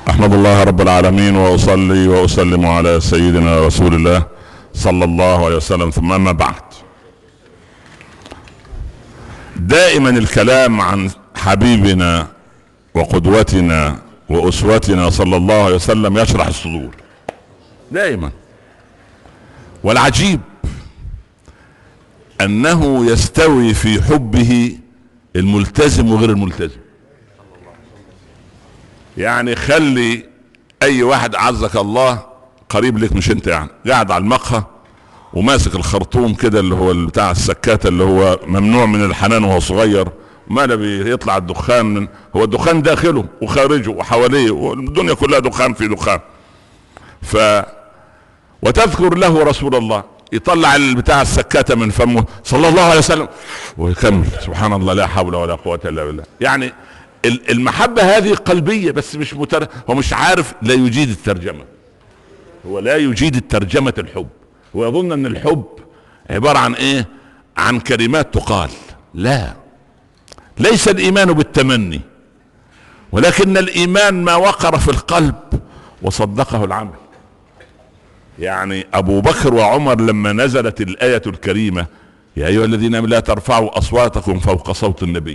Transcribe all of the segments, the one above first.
احمد الله رب العالمين واصلي واسلم على سيدنا رسول الله صلى الله عليه وسلم ثم اما بعد دائما الكلام عن حبيبنا وقدوتنا واسوتنا صلى الله عليه وسلم يشرح الصدور دائما والعجيب انه يستوي في حبه الملتزم وغير الملتزم يعني خلي اي واحد عزك الله قريب لك مش انت يعني قاعد على المقهى وماسك الخرطوم كده اللي هو بتاع السكاتة اللي هو ممنوع من الحنان وهو صغير ما بيطلع الدخان من هو الدخان داخله وخارجه وحواليه والدنيا كلها دخان في دخان ف وتذكر له رسول الله يطلع بتاع السكاتة من فمه صلى الله عليه وسلم ويكمل سبحان الله لا حول ولا قوة الا بالله يعني المحبة هذه قلبية بس مش متر... هو مش عارف لا يجيد الترجمة هو لا يجيد الترجمة الحب هو يظن ان الحب عبارة عن ايه عن كلمات تقال لا ليس الايمان بالتمني ولكن الايمان ما وقر في القلب وصدقه العمل يعني ابو بكر وعمر لما نزلت الايه الكريمه يا ايها الذين امنوا لا ترفعوا اصواتكم فوق صوت النبي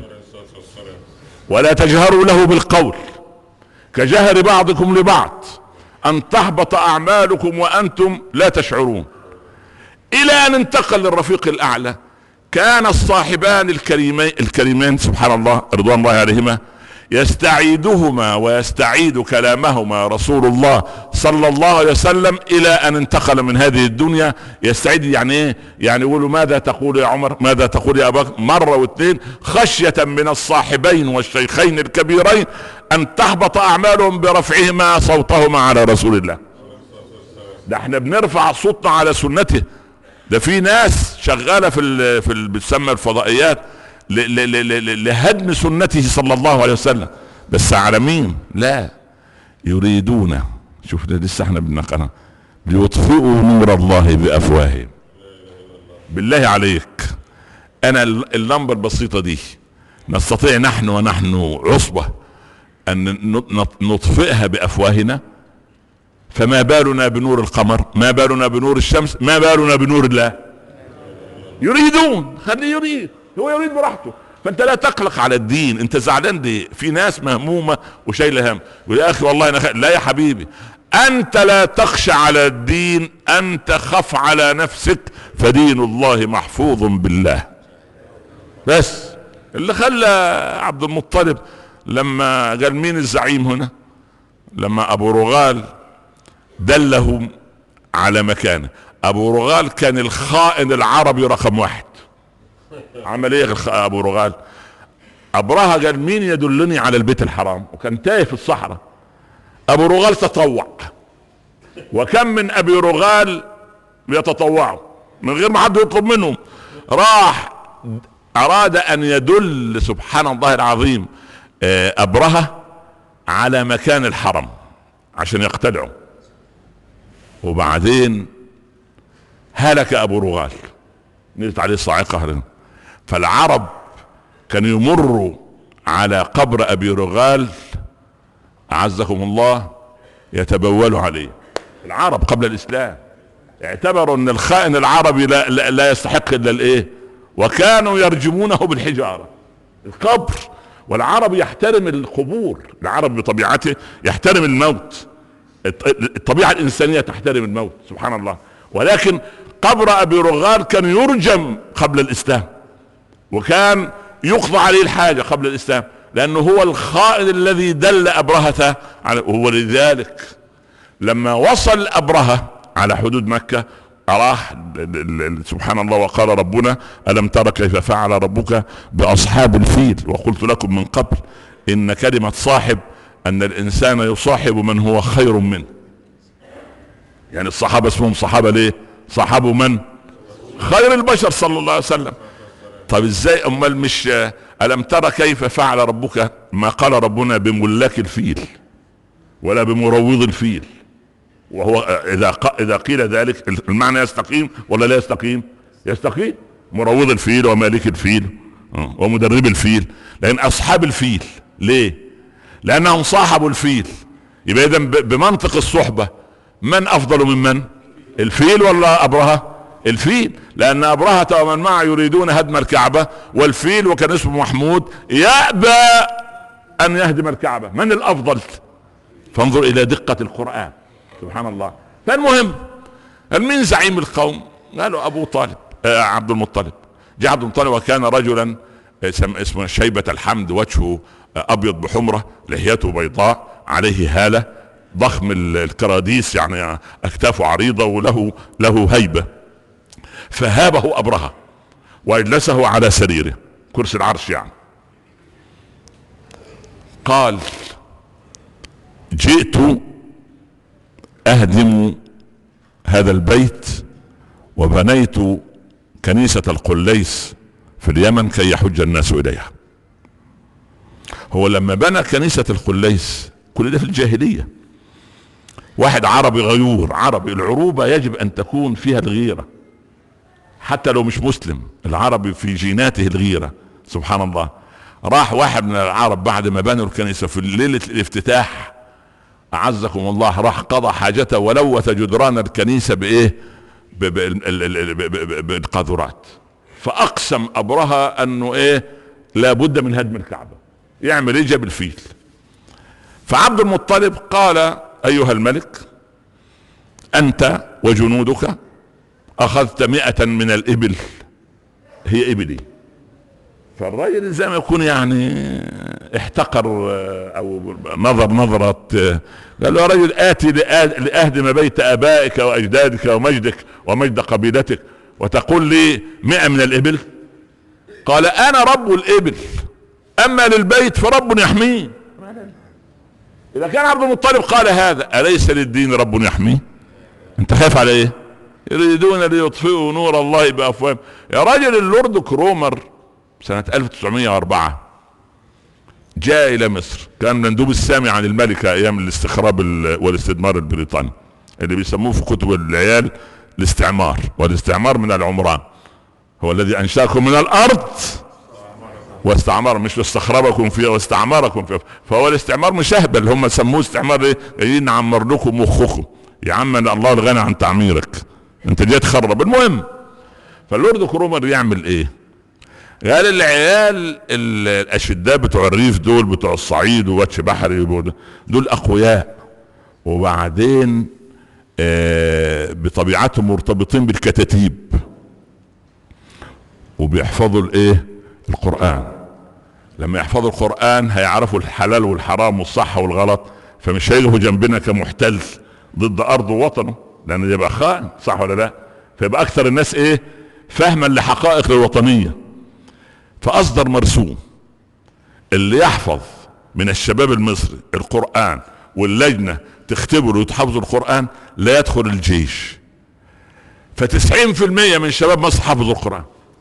ولا تجهروا له بالقول كجهر بعضكم لبعض ان تحبط اعمالكم وانتم لا تشعرون الى ان انتقل للرفيق الاعلى كان الصاحبان الكريمين الكريمين سبحان الله رضوان الله عليهما يستعيدهما ويستعيد كلامهما رسول الله صلى الله عليه وسلم الى ان انتقل من هذه الدنيا يستعيد يعني ايه يعني يقولوا ماذا تقول يا عمر ماذا تقول يا ابا بكر مره واثنين خشيه من الصاحبين والشيخين الكبيرين ان تحبط اعمالهم برفعهما صوتهما على رسول الله ده احنا بنرفع صوتنا على سنته ده في ناس شغاله في ال في ال بتسمى الفضائيات لهدم سنته صلى الله عليه وسلم بس على مين لا يريدون شوف ده لسه احنا بنقرا ليطفئوا نور الله بافواههم بالله عليك انا اللمبه البسيطه دي نستطيع نحن ونحن عصبه ان نطفئها بافواهنا فما بالنا بنور القمر ما بالنا بنور الشمس ما بالنا بنور الله يريدون خليه يريد هو يريد براحته فانت لا تقلق على الدين انت زعلان ليه في ناس مهمومه وشايله هم يقول يا اخي والله انا خ... لا يا حبيبي انت لا تخشى على الدين انت خف على نفسك فدين الله محفوظ بالله بس اللي خلى عبد المطلب لما قال مين الزعيم هنا لما ابو رغال دلهم على مكانه ابو رغال كان الخائن العربي رقم واحد عمل ايه ابو رغال ابرهة قال مين يدلني على البيت الحرام وكان تايه في الصحراء ابو رغال تطوع وكم من ابي رغال يتطوعوا من غير ما حد يطلب منهم راح اراد ان يدل سبحان الله العظيم ابرهة على مكان الحرم عشان يقتلعوا وبعدين هلك ابو رغال نزلت عليه الصاعقه فالعرب كانوا يمروا على قبر ابي رغال اعزكم الله يتبولوا عليه العرب قبل الاسلام اعتبروا ان الخائن العربي لا, لا, لا يستحق الا الايه وكانوا يرجمونه بالحجاره القبر والعرب يحترم القبور العرب بطبيعته يحترم الموت الطبيعه الانسانيه تحترم الموت سبحان الله ولكن قبر ابي رغال كان يرجم قبل الاسلام وكان يقضى عليه الحاجه قبل الاسلام لانه هو الخائن الذي دل ابرهه على وهو لذلك لما وصل ابرهه على حدود مكه راح سبحان الله وقال ربنا الم تر كيف فعل ربك باصحاب الفيل وقلت لكم من قبل ان كلمه صاحب ان الانسان يصاحب من هو خير منه يعني الصحابه اسمهم صحابه ليه صحابه من خير البشر صلى الله عليه وسلم طب ازاي امال مش الم ترى كيف فعل ربك ما قال ربنا بملاك الفيل ولا بمروض الفيل وهو اذا اذا قيل ذلك المعنى يستقيم ولا لا يستقيم يستقيم مروض الفيل ومالك الفيل ومدرب الفيل لان اصحاب الفيل ليه لانهم صاحبوا الفيل يبقى اذا بمنطق الصحبة من افضل من من الفيل ولا ابرهة الفيل لان ابرهة ومن معه يريدون هدم الكعبة والفيل وكان اسمه محمود يأبى ان يهدم الكعبة من الافضل فانظر الى دقة القرآن سبحان الله فالمهم من زعيم القوم قالوا ابو طالب آه عبد المطلب جاء عبد المطلب وكان رجلا آه، اسمه شيبة الحمد وجهه آه، ابيض بحمرة لحيته بيضاء عليه هالة ضخم الكراديس يعني اكتافه عريضة وله له هيبة فهابه ابرهة واجلسه على سريره كرسي العرش يعني قال جئت اهدم هذا البيت وبنيت كنيسة القليس في اليمن كي يحج الناس اليها هو لما بنى كنيسة القليس كل ده في الجاهلية واحد عربي غيور عربي العروبة يجب ان تكون فيها الغيرة حتى لو مش مسلم العربي في جيناته الغيرة سبحان الله راح واحد من العرب بعد ما بنوا الكنيسة في ليلة الافتتاح اعزكم الله راح قضى حاجته ولوث جدران الكنيسة بايه بالقاذورات فاقسم ابرهة انه ايه لابد من هدم الكعبة يعمل ايه جاب الفيل فعبد المطلب قال ايها الملك انت وجنودك اخذت مئة من الابل هي ابلي فالراجل زي ما يكون يعني احتقر او نظر نظرة قال له يا رجل اتي لاهدم بيت ابائك واجدادك ومجدك ومجد قبيلتك وتقول لي مئة من الابل قال انا رب الابل اما للبيت فرب يحميه اذا كان عبد المطلب قال هذا اليس للدين رب يحميه انت خايف على ايه يريدون ليطفئوا نور الله بافواههم يا راجل اللورد كرومر سنة 1904 جاء الى مصر كان مندوب السامي عن الملكة ايام الاستخراب والاستدمار البريطاني اللي بيسموه في كتب العيال الاستعمار والاستعمار من العمران هو الذي انشاكم من الارض واستعمر مش استخربكم فيها واستعمركم فيها فهو الاستعمار مشهبل هم سموه استعمار ايه جايين نعمر لكم مخكم يا عم الله الغني عن تعميرك انت جاي تخرب المهم فاللورد كرومر يعمل ايه قال العيال الاشداء بتوع الريف دول بتوع الصعيد وواتش بحري دول اقوياء وبعدين آه بطبيعتهم مرتبطين بالكتاتيب وبيحفظوا الايه القرآن لما يحفظوا القرآن هيعرفوا الحلال والحرام والصح والغلط فمش هيجوا جنبنا كمحتل ضد ارضه ووطنه لان يبقى خائن صح ولا لا فيبقى اكثر الناس ايه فهما لحقائق الوطنية فاصدر مرسوم اللي يحفظ من الشباب المصري القرآن واللجنة تختبر وتحفظ القرآن لا يدخل الجيش فتسعين في المية من شباب مصر حفظوا القرآن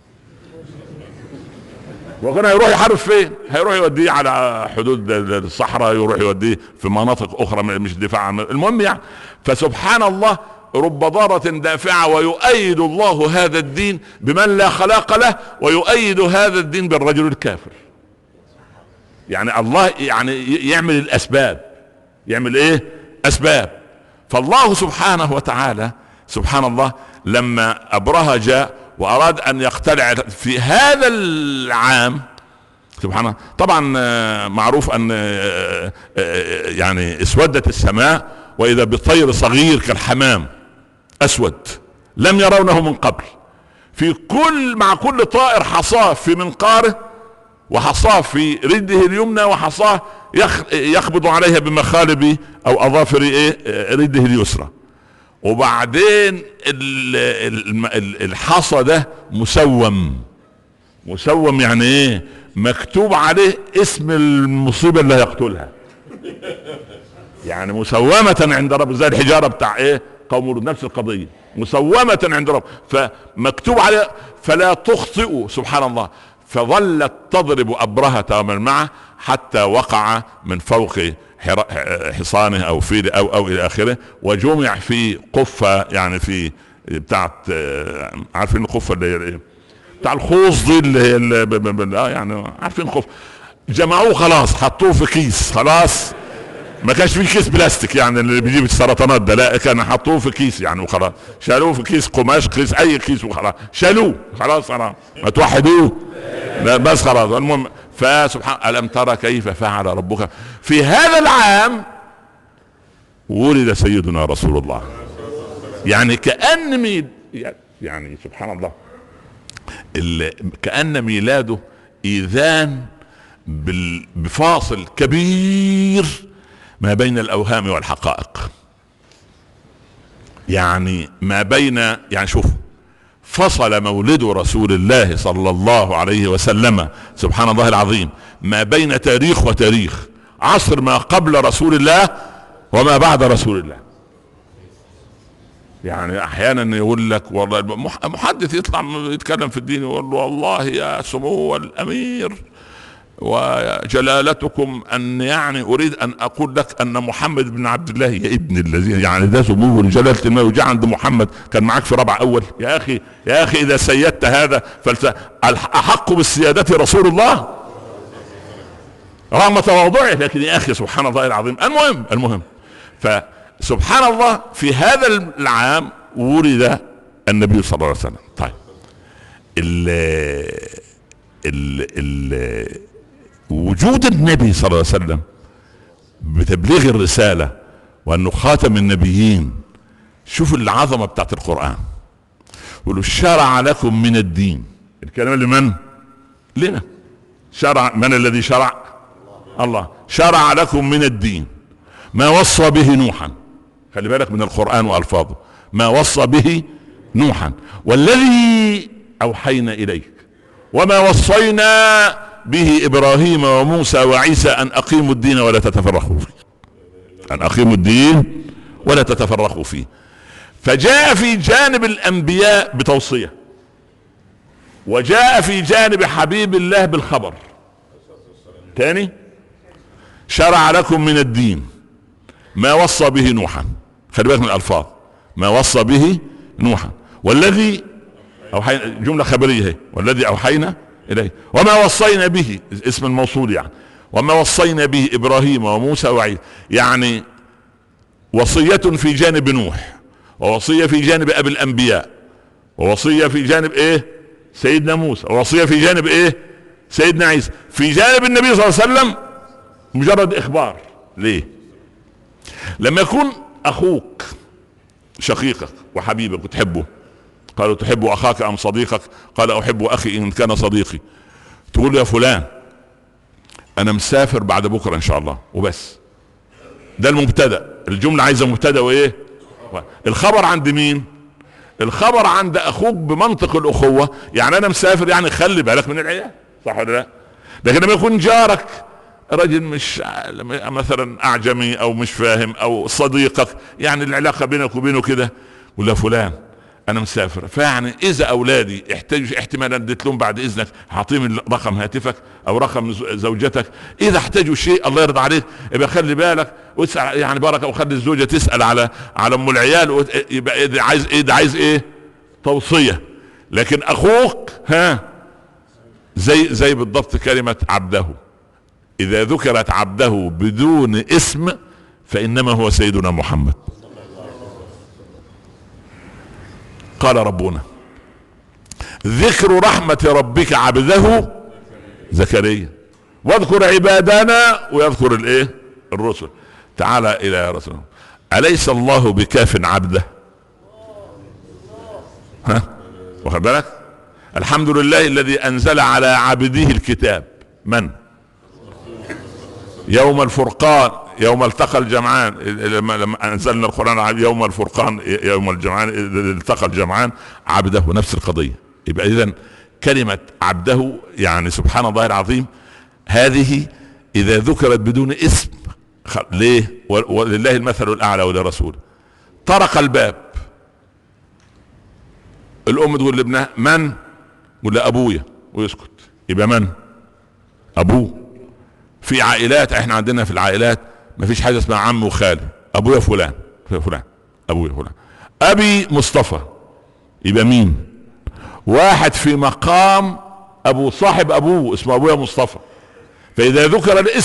وكان هيروح يحارب فين هيروح يوديه على حدود الصحراء يروح يوديه في مناطق اخرى مش دفاع عن المهم يعني فسبحان الله رب ضارة دافعة ويؤيد الله هذا الدين بمن لا خلاق له ويؤيد هذا الدين بالرجل الكافر يعني الله يعني يعمل الاسباب يعمل ايه اسباب فالله سبحانه وتعالى سبحان الله لما ابرهة جاء واراد ان يقتلع في هذا العام سبحان الله طبعا آه، معروف ان آه، آه، يعني اسودت السماء واذا بطير صغير كالحمام اسود لم يرونه من قبل في كل مع كل طائر حصاه في منقاره وحصاه في رده اليمنى وحصاه يخبط عليها بمخالب او اظافر ايه رده اليسرى وبعدين الحصى ده مسوم مسوم يعني ايه مكتوب عليه اسم المصيبة اللي هيقتلها يعني مسومة عند رب زي الحجارة بتاع ايه قوم نفس القضية مسومة عند رب فمكتوب عليه فلا تخطئوا سبحان الله فظلت تضرب أبرهة ومن معه حتى وقع من فوق حصانه او فيل او او الى اخره وجمع في قفة يعني في بتاعت عارفين القفة اللي هي ايه بتاع الخوص دي اللي هي اللي اه يعني عارفين الخوف جمعوه خلاص حطوه في كيس خلاص ما كانش في كيس بلاستيك يعني اللي بيجيب السرطانات ده لا كان حطوه في كيس يعني وخلاص شالوه في كيس قماش كيس اي كيس وخلاص شالوه خلاص خلاص ما توحدوه لا بس خلاص المهم فسبحان الم ترى كيف فعل ربك في هذا العام ولد سيدنا رسول الله يعني كأن ميل يعني سبحان الله كأن ميلاده إيذان بفاصل كبير ما بين الأوهام والحقائق يعني ما بين يعني شوف فصل مولد رسول الله صلى الله عليه وسلم سبحان الله العظيم ما بين تاريخ وتاريخ عصر ما قبل رسول الله وما بعد رسول الله يعني احيانا يقول لك والله محدث يطلع يتكلم في الدين يقول له والله يا سمو الامير وجلالتكم ان يعني اريد ان اقول لك ان محمد بن عبد الله يا ابن الذين يعني ده سموه لجلاله الماء وجاء عند محمد كان معاك في ربع اول يا اخي يا اخي اذا سيدت هذا فاحق بالسياده رسول الله رغم تواضعه لكن يا اخي سبحان الله العظيم المهم المهم فسبحان الله في هذا العام ولد النبي صلى الله عليه وسلم طيب ال ال ال وجود النبي صلى الله عليه وسلم بتبليغ الرسالة وانه خاتم النبيين شوفوا العظمة بتاعت القرآن يقولوا شرع لكم من الدين الكلام لمن لنا شرع من الذي شرع الله شرع لكم من الدين ما وصى به نوحا خلي بالك من القرآن وألفاظه ما وصى به نوحا والذي أوحينا إليك وما وصينا به إبراهيم وموسى وعيسى أن أقيموا الدين ولا تتفرقوا فيه أن أقيموا الدين ولا تتفرقوا فيه فجاء في جانب الأنبياء بتوصية وجاء في جانب حبيب الله بالخبر تاني شرع لكم من الدين ما وصى به نوحا خلي بالك من الالفاظ ما وصى به نوحا والذي اوحينا جمله خبريه هي والذي اوحينا اليه وما وصينا به اسم الموصول يعني وما وصينا به ابراهيم وموسى وعيسى يعني وصية في جانب نوح ووصية في جانب ابي الانبياء ووصية في جانب ايه سيدنا موسى ووصية في جانب ايه سيدنا عيسى في جانب النبي صلى الله عليه وسلم مجرد اخبار ليه لما يكون اخوك شقيقك وحبيبك وتحبه قالوا تحب اخاك ام صديقك قال احب اخي ان كان صديقي تقول له يا فلان انا مسافر بعد بكره ان شاء الله وبس ده المبتدا الجمله عايزه مبتدا وايه الخبر عند مين الخبر عند اخوك بمنطق الاخوه يعني انا مسافر يعني خلي بالك من العيال صح ولا لا لكن لما يكون جارك رجل مش مثلا اعجمي او مش فاهم او صديقك يعني العلاقه بينك وبينه كده ولا فلان انا مسافر فيعني اذا اولادي احتاجوا احتمالا اديت لهم بعد اذنك هعطيهم رقم هاتفك او رقم زوجتك اذا احتاجوا شيء الله يرضى عليك يبقى خلي بالك واسال يعني بركه وخلي الزوجه تسال على على ام العيال يبقى إيه عايز ايه ده عايز ايه توصيه لكن اخوك ها زي زي بالضبط كلمه عبده اذا ذكرت عبده بدون اسم فانما هو سيدنا محمد قال ربنا ذكر رحمة ربك عبده زكريا واذكر عبادنا ويذكر الايه الرسل تعالى الى يا رسول اليس الله بكاف عبده ها واخد بالك الحمد لله الذي انزل على عبده الكتاب من يوم الفرقان يوم التقى الجمعان لما انزلنا القران يوم الفرقان يوم الجمعان التقى الجمعان عبده نفس القضيه يبقى اذا كلمه عبده يعني سبحان الله العظيم هذه اذا ذكرت بدون اسم ليه ولله المثل الاعلى ولرسوله طرق الباب الام تقول لابنها من يقول ابويا ويسكت يبقى من ابوه في عائلات احنا عندنا في العائلات ما فيش حاجه اسمها عم وخال ابويا فلان فلان ابويا فلان ابي مصطفى يبقى مين واحد في مقام ابو صاحب ابوه اسمه ابويا مصطفى فاذا ذكر الاسم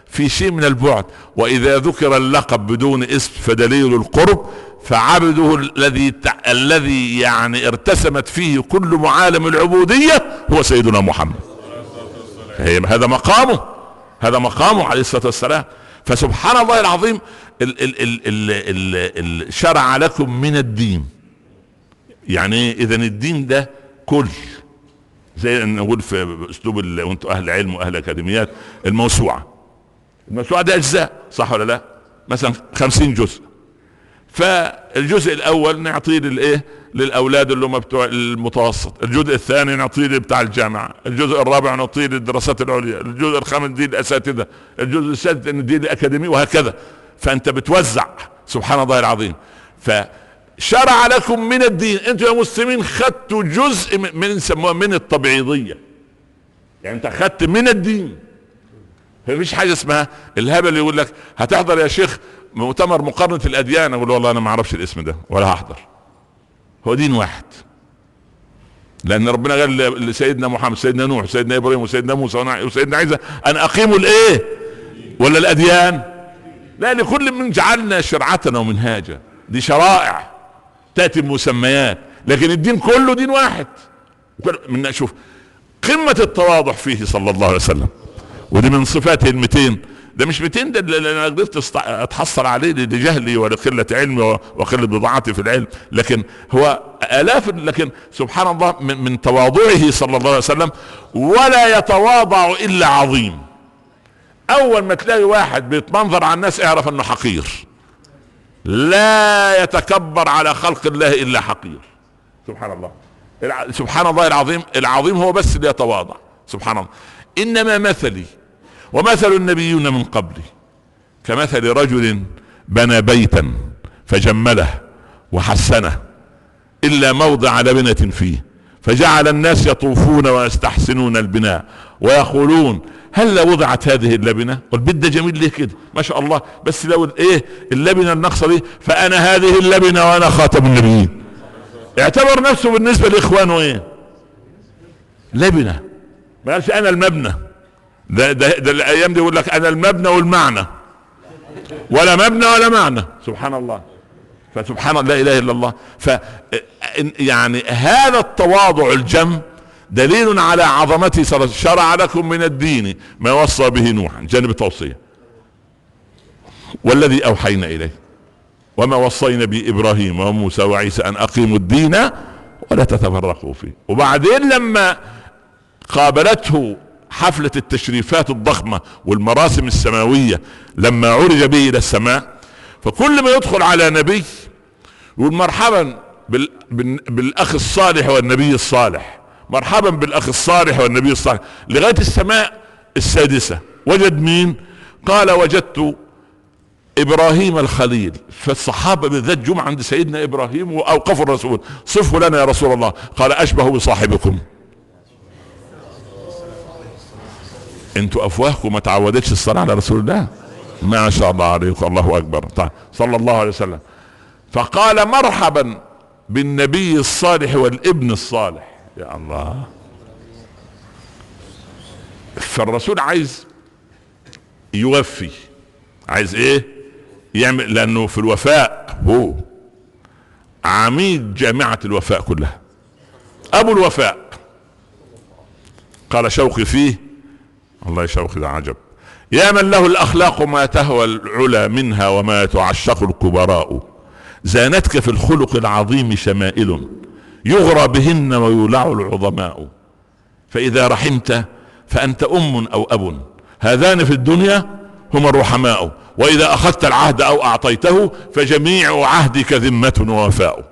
في شيء من البعد واذا ذكر اللقب بدون اسم فدليل القرب فعبده الذي الذي يعني ارتسمت فيه كل معالم العبودية هو سيدنا محمد هذا مقامه هذا مقامه عليه الصلاة والسلام فسبحان الله العظيم ال ال ال ال ال شرع لكم من الدين يعني اذا الدين ده كل زي ان نقول في اسلوب وانتم اهل علم واهل اكاديميات الموسوعه الموسوعه ده اجزاء صح ولا لا مثلا خمسين جزء فالجزء الاول نعطيه للايه للاولاد اللي هم بتوع المتوسط الجزء الثاني نعطيه بتاع الجامعه الجزء الرابع نعطيه للدراسات العليا الجزء الخامس دي الاساتذه الجزء السادس نديه للاكاديمي وهكذا فانت بتوزع سبحان الله العظيم فشرع لكم من الدين انتم يا مسلمين خدتوا جزء من سموها من التبعيضيه يعني انت خدت من الدين مفيش حاجه اسمها الهبل يقول لك هتحضر يا شيخ مؤتمر مقارنه الاديان اقول والله انا ما اعرفش الاسم ده ولا هحضر هو دين واحد لان ربنا قال لسيدنا محمد سيدنا نوح سيدنا ابراهيم وسيدنا موسى وسيدنا عيسى ان اقيموا الايه ولا الاديان لا لكل من جعلنا شرعتنا ومنهاجا دي شرائع تاتي بمسميات لكن الدين كله دين واحد من شوف قمه التواضع فيه صلى الله عليه وسلم ودي من صفاته ال 200 ده مش 200 ده اللي انا قدرت اتحصل عليه لجهلي ولقله علمي وقله بضاعتي في العلم لكن هو الاف لكن سبحان الله من, من تواضعه صلى الله عليه وسلم ولا يتواضع الا عظيم اول ما تلاقي واحد بيتمنظر على الناس اعرف انه حقير لا يتكبر على خلق الله الا حقير سبحان الله سبحان الله العظيم العظيم هو بس اللي يتواضع سبحان الله انما مثلي ومثل النبيون من قبلي كمثل رجل بنى بيتا فجمله وحسنه الا موضع لبنه فيه فجعل الناس يطوفون ويستحسنون البناء ويقولون هل وضعت هذه اللبنه والبيت ده جميل ليه كده ما شاء الله بس لو ايه اللبنه الناقصه دي فانا هذه اللبنه وانا خاتم النبيين اعتبر نفسه بالنسبه لاخوانه ايه لبنه ما قالش انا المبنى ده, ده, ده الايام دي يقول لك انا المبنى والمعنى ولا مبنى ولا معنى سبحان الله فسبحان الله لا اله الا الله ف يعني هذا التواضع الجم دليل على عظمته شرع لكم من الدين ما وصى به نوح جانب التوصيه والذي اوحينا اليه وما وصينا به ابراهيم وموسى وعيسى ان اقيموا الدين ولا تتفرقوا فيه وبعدين لما قابلته حفلة التشريفات الضخمة والمراسم السماوية لما عرج به الى السماء فكل ما يدخل على نبي يقول مرحبا بالاخ الصالح والنبي الصالح مرحبا بالاخ الصالح والنبي الصالح لغاية السماء السادسة وجد مين قال وجدت ابراهيم الخليل فالصحابة بالذات جم عند سيدنا ابراهيم واوقفوا الرسول صفه لنا يا رسول الله قال اشبه بصاحبكم انتوا افواهكم ما تعودتش الصلاه على رسول الله ما شاء الله عليكم الله اكبر طيب صلى الله عليه وسلم فقال مرحبا بالنبي الصالح والابن الصالح يا الله فالرسول عايز يوفي عايز ايه يعمل لانه في الوفاء هو عميد جامعة الوفاء كلها ابو الوفاء قال شوقي فيه الله يشوق ذا عجب يا من له الاخلاق ما تهوى العلا منها وما تعشق الكبراء زانتك في الخلق العظيم شمائل يغرى بهن ويولع العظماء فاذا رحمت فانت ام او اب هذان في الدنيا هما الرحماء واذا اخذت العهد او اعطيته فجميع عهدك ذمه ووفاء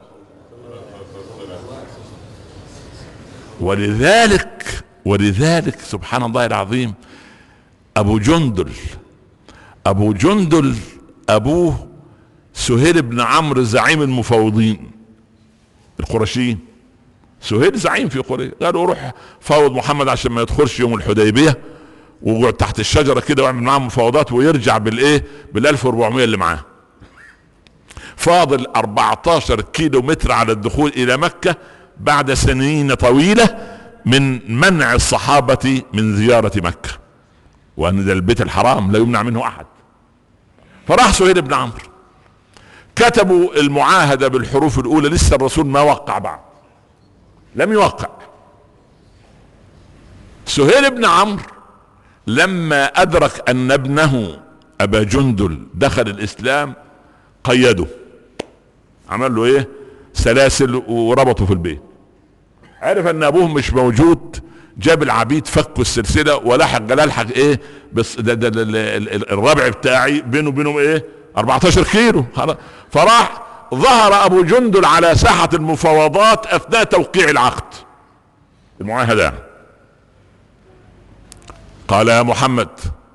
ولذلك ولذلك سبحان الله العظيم ابو جندل ابو جندل ابوه سهيل بن عمرو زعيم المفوضين القرشيين سهيل زعيم في قريش قالوا روح فوض محمد عشان ما يدخلش يوم الحديبيه ويقعد تحت الشجره كده ويعمل معاهم مفاوضات ويرجع بالايه بال 1400 اللي معاه فاضل 14 كيلو متر على الدخول الى مكه بعد سنين طويله من منع الصحابة من زيارة مكة وان ده البيت الحرام لا يمنع منه احد فراح سهيل بن عمرو كتبوا المعاهدة بالحروف الاولى لسه الرسول ما وقع بعد لم يوقع سهيل بن عمرو لما ادرك ان ابنه ابا جندل دخل الاسلام قيده عمل له ايه سلاسل وربطه في البيت عرف ان ابوه مش موجود جاب العبيد فكوا السلسله ولحق لحق ايه بس ده ده الربع بتاعي بينه وبينهم ايه 14 كيلو فراح ظهر ابو جندل على ساحه المفاوضات اثناء توقيع العقد المعاهده قال يا محمد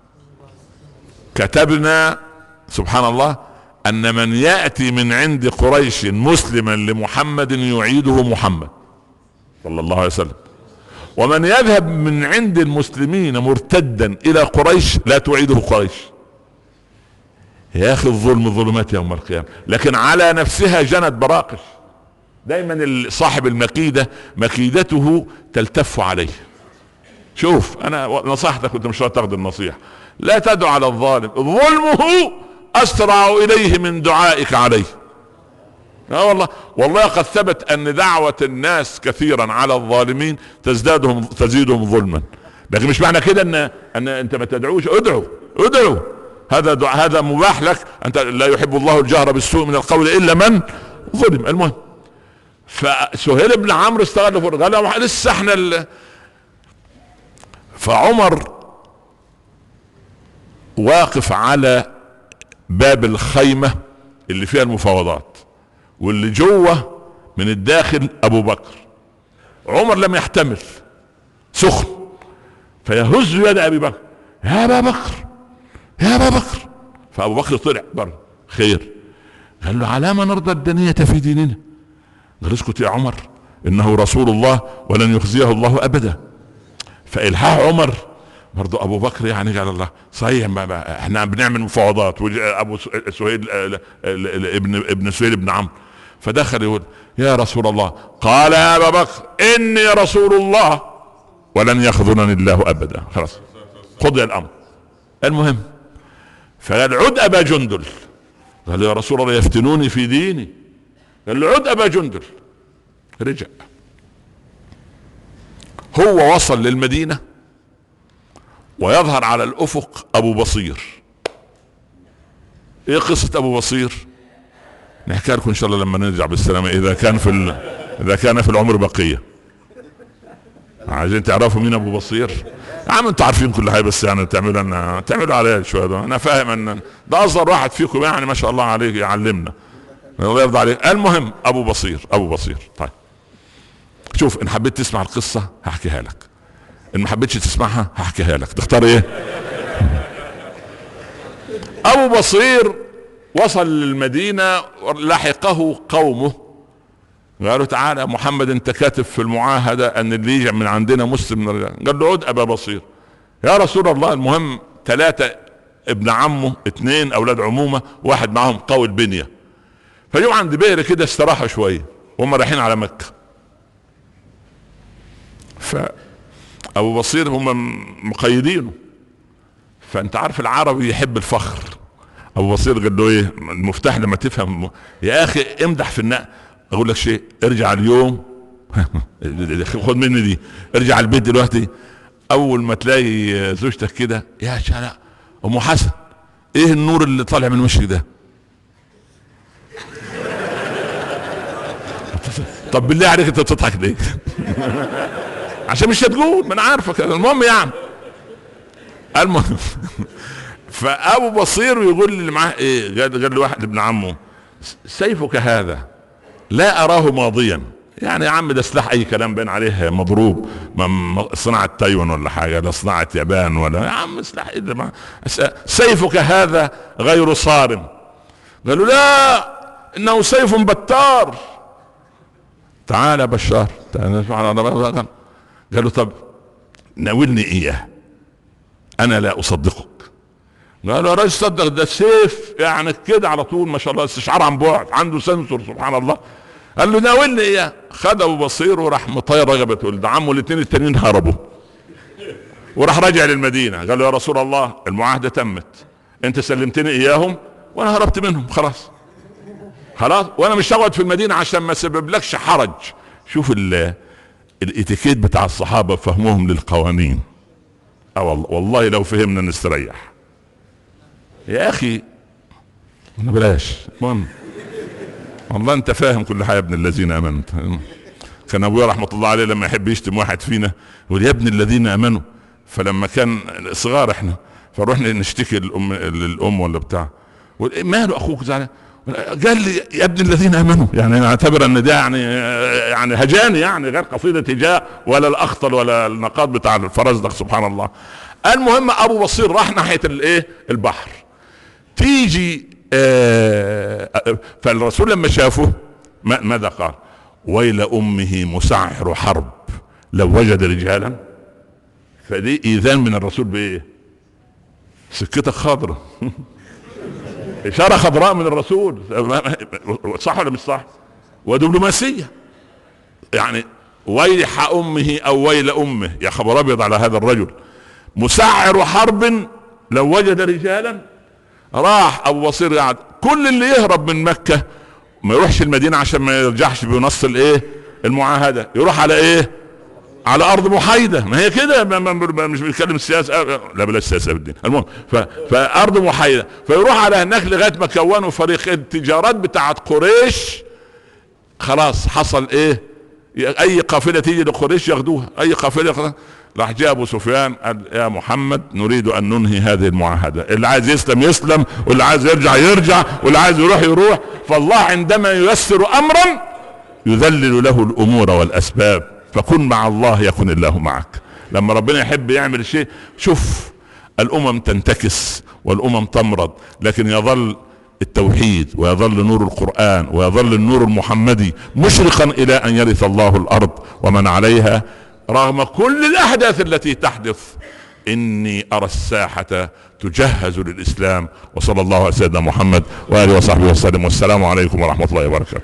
كتبنا سبحان الله ان من ياتي من عند قريش مسلما لمحمد يعيده محمد صلى الله عليه وسلم ومن يذهب من عند المسلمين مرتدا الى قريش لا تعيده قريش يا اخي الظلم ظلمات يوم القيامة لكن على نفسها جنت براقش دايما صاحب المكيدة مكيدته تلتف عليه شوف انا نصحتك كنت مش تاخذ النصيحة لا تدعو على الظالم ظلمه اسرع اليه من دعائك عليه اه والله والله قد ثبت ان دعوة الناس كثيرا على الظالمين تزدادهم تزيدهم ظلما لكن مش معنى كده ان ان انت ما تدعوش ادعو ادعو هذا دع... هذا مباح لك انت لا يحب الله الجهر بالسوء من القول الا من ظلم المهم فسهيل بن عمرو استغل قال لسه احنا ال... فعمر واقف على باب الخيمة اللي فيها المفاوضات واللي جوه من الداخل ابو بكر عمر لم يحتمل سخن فيهز يد ابي بكر يا ابا بكر يا ابا بكر فابو بكر طلع بره خير قال له على ما نرضى الدنية في ديننا قال اسكت يا عمر انه رسول الله ولن يخزيه الله ابدا فالحاح عمر برضه ابو بكر يعني قال الله صحيح ما ما احنا بنعمل مفاوضات ابو سهيل ابن ابن سهيل بن عمرو فدخل يقول يا رسول الله قال يا ابا بكر اني رسول الله ولن يخذلني الله ابدا خلاص قضي الامر المهم فقال عد ابا جندل قال يا رسول الله يفتنوني في ديني قال له عد ابا جندل رجع هو وصل للمدينه ويظهر على الافق ابو بصير ايه قصه ابو بصير نحكي لكم ان شاء الله لما نرجع بالسلامه اذا كان في ال... اذا كان في العمر بقيه عايزين تعرفوا مين ابو بصير يا عم انتوا عارفين كل حاجه بس يعني تعملوا لنا تعملوا عليا شويه ده. انا فاهم ان ده اصغر واحد فيكم يعني ما شاء الله عليه يعلمنا الله يرضى عليك المهم ابو بصير ابو بصير طيب شوف ان حبيت تسمع القصه هحكيها لك ان ما حبيتش تسمعها هحكيها لك تختار ايه ابو بصير وصل للمدينة لحقه قومه قالوا تعالى محمد انت كاتب في المعاهدة ان اللي يجي من عندنا مسلم من الرجال قال له عد ابا بصير يا رسول الله المهم ثلاثة ابن عمه اثنين اولاد عمومة واحد معهم قوي البنية فيوم عند بئر كده استراحوا شوية وهم رايحين على مكة فابو بصير هم مقيدينه فانت عارف العربي يحب الفخر ابو بصير قال له ايه المفتاح لما تفهم يا اخي امدح في النقل اقول لك شيء ارجع اليوم خد مني دي ارجع البيت دلوقتي اول ما تلاقي زوجتك كده يا شلا ام حسن ايه النور اللي طالع من وشك ده طب بالله عليك انت بتضحك ليه عشان مش هتقول ما انا عارفك المهم يعني المهم فابو بصير يقول اللي معاه ايه قال قال لواحد ابن عمه سيفك هذا لا اراه ماضيا يعني يا عم ده سلاح اي كلام بين عليه مضروب صناعة تايوان ولا حاجة لا صناعة يابان ولا يا عم سلاح إيه ما سيفك هذا غير صارم قالوا لا انه سيف بتار تعال يا بشار قالوا طب ناولني اياه انا لا اصدقك قالوا يا راجل صدق ده سيف يعني كده على طول ما شاء الله استشعار عن بعد عنده سنسور سبحان الله قال له ناولني اياه خد ابو بصير وراح مطير رقبته ولد عمه الاثنين التانيين هربوا وراح راجع للمدينة قال له يا رسول الله المعاهدة تمت انت سلمتني اياهم وانا هربت منهم خلاص خلاص وانا مش هقعد في المدينة عشان ما سببلكش حرج شوف الاتيكيت بتاع الصحابة فهمهم للقوانين اه والله, والله لو فهمنا نستريح يا اخي بلاش المهم والله انت فاهم كل حاجه يا ابن الذين امنوا كان ابويا رحمه الله عليه لما يحب يشتم واحد فينا يقول يا ابن الذين امنوا فلما كان صغار احنا فروح نشتكي للام للام ولا بتاع ماله اخوك زعلان قال لي يا ابن الذين امنوا يعني انا اعتبر ان ده يعني يعني هجاني يعني غير قصيده هجاء ولا الاخطل ولا النقاط بتاع الفرزدق سبحان الله المهم ابو بصير راح ناحيه الايه البحر تيجي آه فالرسول لما شافه ماذا قال ويل امه مسعر حرب لو وجد رجالا فدي ايذان من الرسول بايه سكتك خضرة اشاره خضراء من الرسول صح ولا مش صح ودبلوماسيه يعني ويح امه او ويل امه يا خبر ابيض على هذا الرجل مسعر حرب لو وجد رجالا راح ابو بصير قاعد كل اللي يهرب من مكه ما يروحش المدينه عشان ما يرجعش بنص الايه المعاهده يروح على ايه على ارض محايده ما هي كده مش بيتكلم السياسه لا بلاش سياسه بالدين المهم فارض محايده فيروح على هناك لغايه ما كونوا فريق التجارات بتاعت قريش خلاص حصل ايه اي قافله تيجي لقريش ياخدوها اي قافله راح جاء ابو سفيان قال يا محمد نريد ان ننهي هذه المعاهده اللي عايز يسلم يسلم واللي عايز يرجع يرجع واللي عايز يروح يروح فالله عندما ييسر امرا يذلل له الامور والاسباب فكن مع الله يكن الله معك لما ربنا يحب يعمل شيء شوف الامم تنتكس والامم تمرض لكن يظل التوحيد ويظل نور القرآن ويظل النور المحمدي مشرقا الى ان يرث الله الارض ومن عليها رغم كل الاحداث التي تحدث اني ارى الساحة تجهز للاسلام وصلى الله على سيدنا محمد واله وصحبه وسلم والسلام عليكم ورحمة الله وبركاته